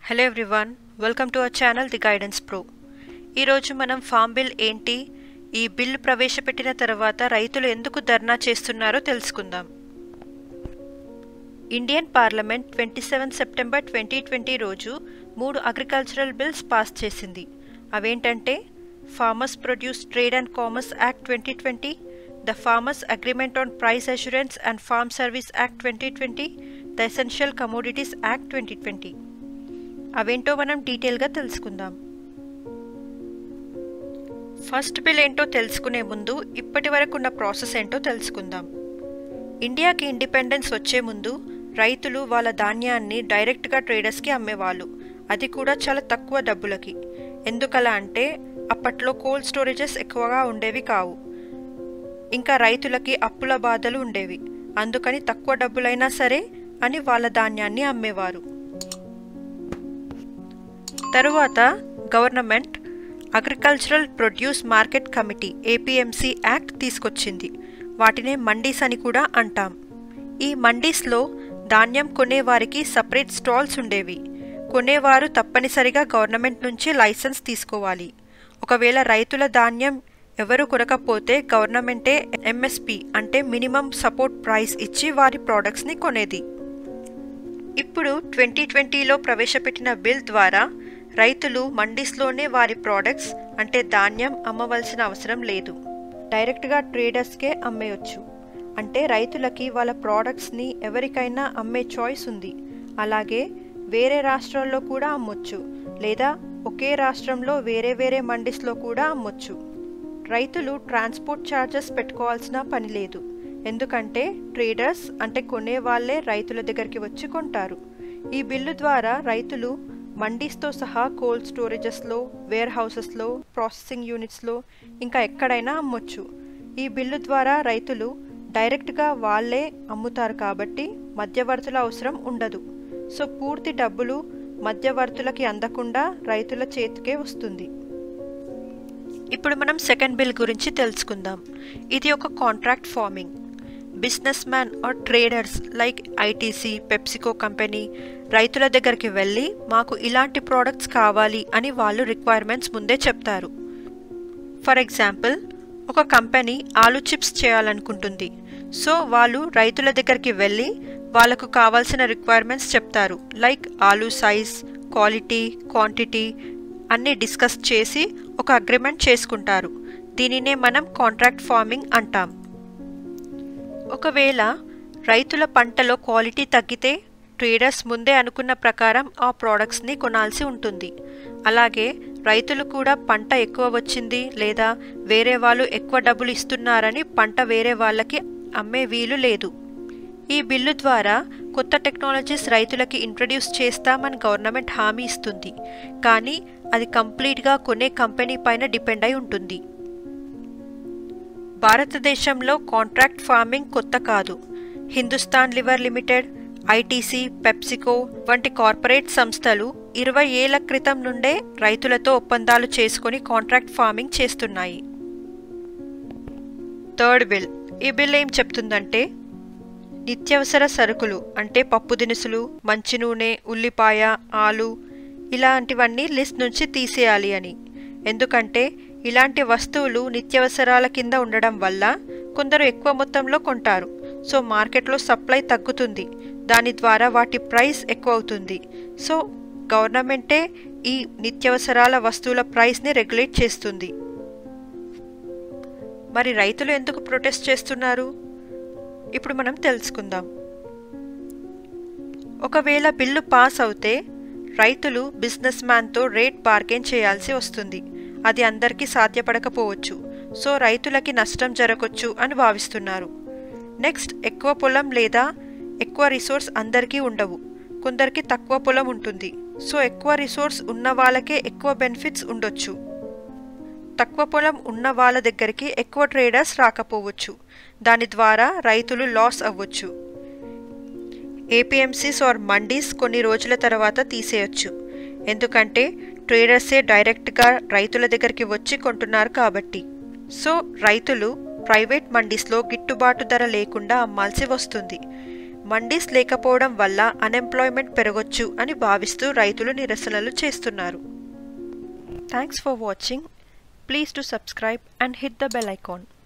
hello everyone welcome to our channel the guidance pro ఈరోజు మనం form bill ఏంటి ఈ బిల్ ప్రవేశపెట్టిన తర్వాత రైతులు ఎందుకు ధర్నా చేస్తున్నారో తెలుసుకుందాం Indian parliament twenty seven September twenty twenty రోజు మూడు అగ్రికల్చరల్ బిల్స్ పాస్ చేసింది అవేంటంటే farmers produce trade and commerce act twenty twenty the farmers agreement on price assurance and farm service act twenty twenty the essential commodities act twenty twenty అవేంటో మనం డీటెయిల్గా తెలుసుకుందాం first bill ఏంటో తెలుసుకునే ముందు ఇప్పటి వరకు ఉన్న ప్రాసెస్ ఏంటో తెలుసుకుందాం ఇండియాకి ఇండిపెండెన్స్ వచ్చే ముందు రైతులు వాళ్ళ ధాన్యాన్ని డైరెక్ట్గా ట్రేడర్స్కి అమ్మేవాళ్ళు అది కూడా చాలా తక్కువ డబ్బులకి ఎందుకలా అంటే అప్పట్లో కోల్డ్ స్టోరేజెస్ ఎక్కువగా ఉండేవి కావు ఇంకా రైతులకి అప్పుల బాధలు ఉండేవి అందుకని తక్కువ డబ్బులైనా సరే అని వాళ్ళ ధాన్యాన్ని అమ్మేవారు తరువాత government agricultural produce market committee APMC act తీసుకొచ్చింది వాటినే మండీస్ అని కూడా అంటాం ఈ మండీస్లో ధాన్యం కొనేవారికి సపరేట్ స్టాల్స్ ఉండేవి కొనేవారు తప్పనిసరిగా గవర్నమెంట్ నుంచి లైసెన్స్ తీసుకోవాలి ఒకవేళ రైతుల ధాన్యం ఎవరు కొనకపోతే గవర్నమెంటే ఎంఎస్పి అంటే మినిమం సపోర్ట్ ప్రైస్ ఇచ్చి వారి ప్రోడక్ట్స్ని కొనేది ఇప్పుడు ట్వంటీ ట్వంటీలో ప్రవేశపెట్టిన బిల్ ద్వారా రైతులు మండీస్లోనే వారి ప్రోడక్ట్స్ అంటే ధాన్యం అమ్మవలసిన అవసరం లేదు డైరెక్ట్గా ట్రేడర్స్కే అమ్మేయొచ్చు అంటే రైతులకి వాళ్ళ ప్రోడక్ట్స్ని ఎవరికైనా అమ్మే చాయిస్ ఉంది అలాగే వేరే రాష్ట్రాల్లో కూడా అమ్మొచ్చు లేదా ఒకే రాష్ట్రంలో వేరే వేరే మండీస్లో కూడా అమ్మొచ్చు రైతులు ట్రాన్స్పోర్ట్ ఛార్జెస్ పెట్టుకోవాల్సిన పని లేదు ఎందుకంటే ట్రేడర్స్ అంటే కొనే వాళ్ళే రైతుల దగ్గరికి వచ్చి కొంటారు ఈ బిల్లు ద్వారా రైతులు మండీస్తో సహా కోల్డ్ స్టోరేజెస్లో వేర్ హౌసెస్లో ప్రాసెసింగ్ యూనిట్స్లో ఇంకా ఎక్కడైనా అమ్మొచ్చు ఈ బిల్లు ద్వారా రైతులు డైరెక్ట్గా వాళ్ళే అమ్ముతారు కాబట్టి మధ్యవర్తుల అవసరం ఉండదు సో పూర్తి డబ్బులు మధ్యవర్తులకి అందకుండా రైతుల చేతికే వస్తుంది ఇప్పుడు మనం సెకండ్ బిల్ గురించి తెలుసుకుందాం ఇది ఒక contract farming businessman or traders like ITC PepsiCo company రైతుల దగ్గరికి వెళ్ళి మాకు ఇలాంటి ప్రోడక్ట్స్ కావాలి అని వాళ్ళు రిక్వైర్మెంట్స్ ముందే చెప్తారు ఫర్ ఎగ్జాంపుల్ ఒక కంపెనీ ఆలు చిప్స్ చేయాలనుకుంటుంది సో వాళ్ళు రైతుల దగ్గరికి వెళ్ళి వాళ్ళకు కావాల్సిన రిక్వైర్మెంట్స్ చెప్తారు లైక్ ఆలు సైజ్ క్వాలిటీ క్వాంటిటీ అన్నీ డిస్కస్ చేసి ఒక అగ్రిమెంట్ చేసుకుంటారు దీనినే మనం కాంట్రాక్ట్ ఫార్మింగ్ అంటాం ఒకవేళ రైతుల పంటలో క్వాలిటీ తగ్గితే ట్రేడర్స్ ముందే అనుకున్న ప్రకారం ఆ ప్రోడక్ట్స్ని కొనాల్సి ఉంటుంది అలాగే రైతులు కూడా పంట ఎక్కువ వచ్చింది లేదా వేరే వాళ్ళు ఎక్కువ డబ్బులు ఇస్తున్నారని పంట వేరే వాళ్ళకి అమ్మే వీలు లేదు ఈ బిల్లు ద్వారా కొత్త టెక్నాలజీస్ రైతులకి ఇంట్రడ్యూస్ చేస్తామని గవర్నమెంట్ హామీ ఇస్తుంది కానీ అది కంప్లీట్గా కొనే కంపెనీ పైన డిపెండ్ అయి ఉంటుంది భారతదేశంలో కాంట్రాక్ట్ ఫార్మింగ్ కొత్త కాదు Hindustan Lever Limited ITC PepsiCo వంటి కార్పొరేట్ సంస్థలు ఇరవై ఏళ్ల క్రితం నుండే రైతులతో ఒప్పందాలు చేసుకుని కాంట్రాక్ట్ ఫార్మింగ్ చేస్తున్నాయి థర్డ్ బిల్ ఈ బిల్ ఏం చెప్తుందంటే నిత్యావసర సరుకులు అంటే పప్పు దినుసులు మంచి నూనె ఉల్లిపాయ ఆలు ఇలాంటివన్నీ లిస్ట్ నుంచి తీసేయాలి అని ఎందుకంటే ఇలాంటి వస్తువులు నిత్యావసరాల కింద ఉండడం వల్ల కొందరు ఎక్కువ మొత్తంలో కొంటారు సో మార్కెట్లో సప్లై తగ్గుతుంది దాని ద్వారా వాటి ప్రైస్ ఎక్కువ అవుతుంది సో గవర్నమెంటే ఈ నిత్యావసరాల వస్తువుల ప్రైస్ని రెగ్యులేట్ చేస్తుంది మరి రైతులు ఎందుకు ప్రొటెస్ట్ చేస్తున్నారు ఇప్పుడు మనం తెలుసుకుందాం ఒకవేళ బిల్లు పాస్ అవుతే రైతులు బిజినెస్ మ్యాన్తో రేట్ బార్గెన్ చేయాల్సి వస్తుంది అది అందరికీ సాధ్యపడకపోవచ్చు సో రైతులకి నష్టం జరగవచ్చు అని భావిస్తున్నారు నెక్స్ట్ ఎక్కువ పొలం లేదా ఎక్కువ రిసోర్స్ అందరికీ ఉండవు కొందరికి తక్కువ పొలం ఉంటుంది సో ఎక్కువ రిసోర్స్ ఉన్న వాళ్ళకే ఎక్కువ బెనిఫిట్స్ ఉండొచ్చు తక్కువ పొలం ఉన్న వాళ్ళ దగ్గరికి ఎక్కువ ట్రేడర్స్ రాకపోవచ్చు దాని ద్వారా రైతులు లాస్ అవ్వచ్చు ఏపీఎంసీస్ ఆర్ మండీస్ కొన్ని రోజుల తర్వాత తీసేయొచ్చు ఎందుకంటే ట్రేడర్సే డైరెక్ట్గా రైతుల దగ్గరికి వచ్చి కొంటున్నారు కాబట్టి సో రైతులు ప్రైవేట్ మండీస్లో గిట్టుబాటు ధర లేకుండా అమ్మాల్సి వస్తుంది మండీస్ లేకపోవడం వల్ల అన్ఎంప్లాయ్మెంట్ పెరగొచ్చు అని భావిస్తూ రైతులు నిరసనలు చేస్తున్నారు thanks for watching please to subscribe and hit the bell icon